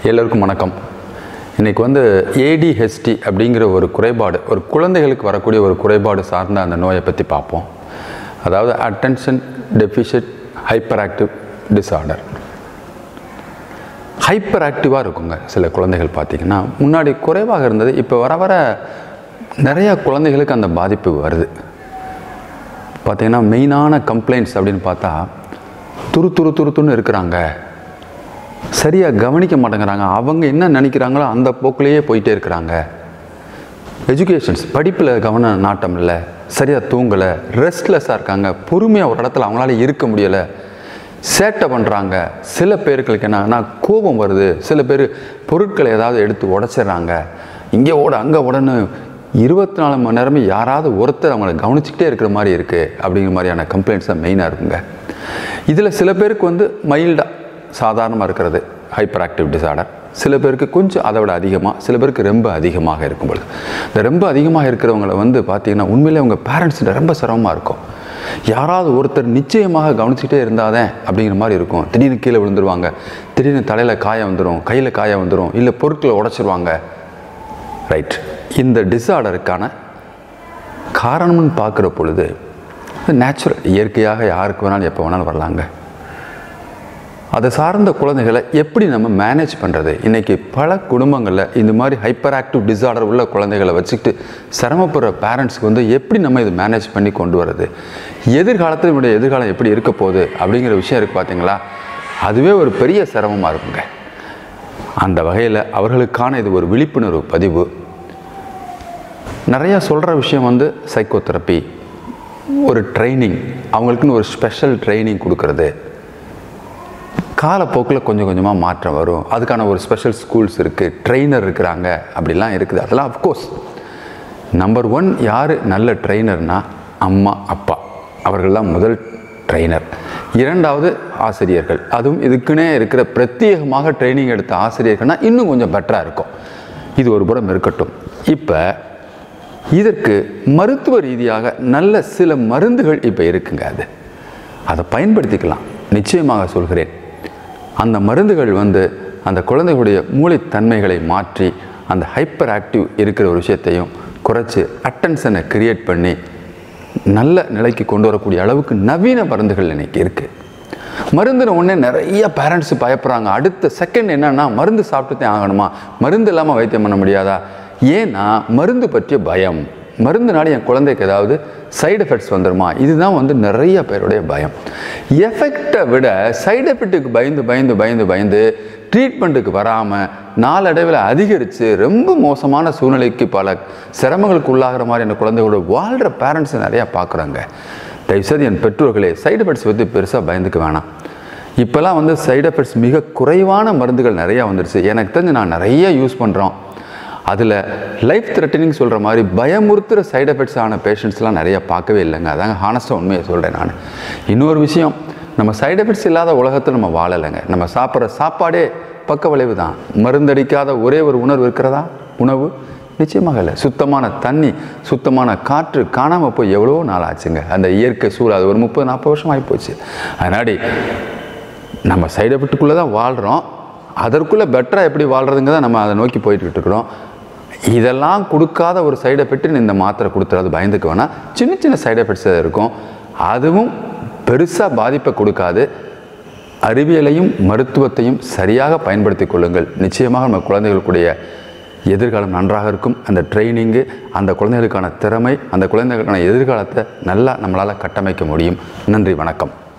எல்லோருக்கும் வணக்கம் இன்றைக்கி வந்து ஏடிஹெச்டி அப்படிங்கிற ஒரு குறைபாடு ஒரு குழந்தைகளுக்கு வரக்கூடிய ஒரு குறைபாடு சார்ந்த அந்த நோயை பற்றி பார்ப்போம் அதாவது attention deficit hyperactive disorder ஹைப்பர் ஆக்டிவாக இருக்குங்க சில குழந்தைகள் பார்த்திங்கன்னா முன்னாடி குறைவாக இருந்தது இப்போ வர வர நிறையா குழந்தைகளுக்கு அந்த பாதிப்பு வருது பார்த்திங்கன்னா மெயினான கம்ப்ளைண்ட்ஸ் அப்படின்னு பார்த்தா துரு துரு துரு துருன்னு இருக்கிறாங்க சரியாக கவனிக்க மாட்டேங்கிறாங்க அவங்க என்ன நினைக்கிறாங்களோ அந்த போக்குலேயே போயிட்டே இருக்கிறாங்க எஜுகேஷன்ஸ் படிப்பில் கவன நாட்டம் இல்லை சரியாக தூங்கலை ரெஸ்ட்லெஸ்ஸாக இருக்காங்க பொறுமையாக ஒரு இடத்துல அவங்களால இருக்க முடியலை சேட்டை பண்ணுறாங்க சில பேர்களுக்கு என்னன்னா கோபம் வருது சில பேர் பொருட்களை ஏதாவது எடுத்து உடச்சிட்றாங்க இங்கே ஓட அங்கே உடனே இருபத்தி நாலு மணி நேரமே யாராவது ஒருத்தர் அவங்கள கவனிச்சுக்கிட்டே இருக்கிற மாதிரி இருக்குது அப்படிங்கிற மாதிரியான கம்ப்ளைண்ட்ஸ் தான் மெயினாக இருக்குங்க இதில் சில பேருக்கு வந்து மைல்டாக சாதாரணமாக இருக்கிறது ஹைப்பர் ஆக்டிவ் டிசார்டர் சில பேருக்கு கொஞ்சம் அதை விட அதிகமாக சில பேருக்கு ரொம்ப அதிகமாக இருக்கும் பொழுது இந்த ரொம்ப அதிகமாக இருக்கிறவங்கள வந்து பார்த்திங்கன்னா உண்மையிலே அவங்க பேரண்ட்ஸ்கிட்ட ரொம்ப சிரமமாக இருக்கும் யாராவது ஒருத்தர் நிச்சயமாக கவனிச்சுட்டே இருந்தாதே அப்படிங்கிற மாதிரி இருக்கும் திடீர்னு கீழே விழுந்துருவாங்க திடீர்னு தலையில் காயம் வந்துடும் கையில் காயம் வந்துடும் இல்லை பொருட்களை உடச்சிருவாங்க ரைட் இந்த டிஸார்டருக்கான காரணம்னு பார்க்குற பொழுது நேச்சுரல் இயற்கையாக யாருக்கு வேணாலும் எப்போ வேணாலும் வரலாங்க அதை சார்ந்த குழந்தைகளை எப்படி நம்ம மேனேஜ் பண்ணுறது இன்றைக்கி பல குடும்பங்களில் இந்த மாதிரி ஹைப்பர் ஆக்டிவ் டிஸார்டர் உள்ள குழந்தைகளை வச்சுக்கிட்டு சிரமப்படுற பேரண்ட்ஸ்க்கு வந்து எப்படி நம்ம இது மேனேஜ் பண்ணி கொண்டு வர்றது எதிர்காலத்தில் என்னுடைய எதிர்காலம் எப்படி இருக்க போகுது அப்படிங்கிற விஷயம் இருக்குது பார்த்தீங்களா அதுவே ஒரு பெரிய சிரமமாக இருக்குங்க அந்த வகையில் அவர்களுக்கான இது ஒரு விழிப்புணர்வு பதிவு நிறையா சொல்கிற விஷயம் வந்து சைக்கோதெரப்பி ஒரு ட்ரைனிங் அவங்களுக்குன்னு ஒரு ஸ்பெஷல் ட்ரைனிங் கொடுக்கறது காலப்போக்கில் கொஞ்சம் கொஞ்சமாக மாற்றம் வரும் அதுக்கான ஒரு ஸ்பெஷல் ஸ்கூல்ஸ் இருக்குது ட்ரெயினர் இருக்கிறாங்க அப்படிலாம் இருக்குது அதெல்லாம் அஃப்கோர்ஸ் நம்பர் ஒன் யார் நல்ல ட்ரெயினர்னா அம்மா அப்பா அவர்கள்லாம் முதல் ட்ரெயினர் இரண்டாவது ஆசிரியர்கள் அதுவும் இதுக்குன்னே இருக்கிற பிரத்யேகமாக ட்ரைனிங் எடுத்த ஆசிரியர்கள்னால் இன்னும் கொஞ்சம் பெட்டராக இருக்கும் இது ஒரு புறம் இருக்கட்டும் இப்போ இதற்கு மருத்துவ ரீதியாக நல்ல சில மருந்துகள் இப்போ இருக்குங்க அது அதை பயன்படுத்திக்கலாம் நிச்சயமாக சொல்கிறேன் அந்த மருந்துகள் வந்து அந்த குழந்தைகளுடைய மூளைத்தன்மைகளை மாற்றி அந்த ஹைப்பர் ஆக்டிவ் இருக்கிற ஒரு விஷயத்தையும் குறைச்சி அட்டென்ஷனை கிரியேட் பண்ணி நல்ல நிலைக்கு கொண்டு வரக்கூடிய அளவுக்கு நவீன மருந்துகள் இன்னைக்கு இருக்குது மருந்துன உடனே நிறைய பேரண்ட்ஸ் பயப்படுறாங்க அடுத்த செகண்ட் என்னன்னா மருந்து சாப்பிட்டுத்தே ஆகணுமா மருந்து இல்லாமல் வைத்தியம் பண்ண முடியாதா ஏன்னா மருந்து பற்றிய பயம் மருந்துனால என் குழந்தைக்கு ஏதாவது சைடு எஃபெக்ட்ஸ் வந்துடுமா இதுதான் வந்து நிறைய பேருடைய பயம் எஃபெக்டை விட சைடு எஃபெக்ட்டுக்கு பயந்து பயந்து பயந்து பயந்து ட்ரீட்மெண்ட்டுக்கு வராமல் நாளடைவில் அதிகரித்து ரொம்ப மோசமான சூழ்நிலைக்கு பல சிரமங்களுக்கு உள்ளாகிற மாதிரி அந்த குழந்தைகளோட வாழ்கிற பேரண்ட்ஸ் நிறையா பார்க்குறாங்க தயவுசெய்து என் பெற்றோர்களே சைடு எஃபெக்ட்ஸ் பற்றி பெருசாக பயந்துக்க வேணாம் இப்போல்லாம் வந்து சைடு எஃபெக்ட்ஸ் மிக குறைவான மருந்துகள் நிறையா வந்துருச்சு எனக்கு தெரிஞ்சு நான் நிறைய யூஸ் பண்ணுறோம் அதில் லைஃப் த்ரெட்டனிங் சொல்கிற மாதிரி பயமுறுத்துகிற சைடு எஃபெக்ட்ஸ் ஆன பேஷண்ட்ஸ்லாம் நிறைய பார்க்கவே இல்லைங்க அதாங்க ஹானஸ்ட்டாக உண்மையை சொல்கிறேன் நான் இன்னொரு விஷயம் நம்ம சைடு எஃபெக்ட்ஸ் இல்லாத உலகத்தில் நம்ம வாழலைங்க நம்ம சாப்பிட்ற சாப்பாடே பக்க விளைவு தான் மருந்தடிக்காத ஒரே ஒரு உணர்வு இருக்கிறதா உணவு நிச்சயமாக இல்லை சுத்தமான தண்ணி சுத்தமான காற்று காணாமல் போய் எவ்வளோ நாள் ஆச்சுங்க அந்த இயற்கை சூழல் அது ஒரு முப்பது நாற்பது வருஷம் ஆகி போச்சு அதனாடி நம்ம சைடு எஃபெக்ட்டுக்குள்ளே தான் வாழ்கிறோம் அதற்குள்ளே பெட்டராக எப்படி வாழ்கிறதுங்க தான் நம்ம அதை நோக்கி போயிட்டு இருக்கிறோம் இதெல்லாம் கொடுக்காத ஒரு சைடு எஃபெக்ட் இந்த மாத்திரை கொடுத்துறது பயந்துக்க வேணாம் சின்ன சின்ன சைடு எஃபெக்ட்ஸ் இருக்கும் அதுவும் பெருசாக பாதிப்பை கொடுக்காது அறிவியலையும் மருத்துவத்தையும் சரியாக பயன்படுத்தி கொள்ளுங்கள் நிச்சயமாக நம்ம குழந்தைகளுக்குடைய எதிர்காலம் நன்றாக இருக்கும் அந்த ட்ரைனிங்கு அந்த குழந்தைகளுக்கான திறமை அந்த குழந்தைகளுக்கான எதிர்காலத்தை நல்லா நம்மளால் கட்டமைக்க முடியும் நன்றி வணக்கம்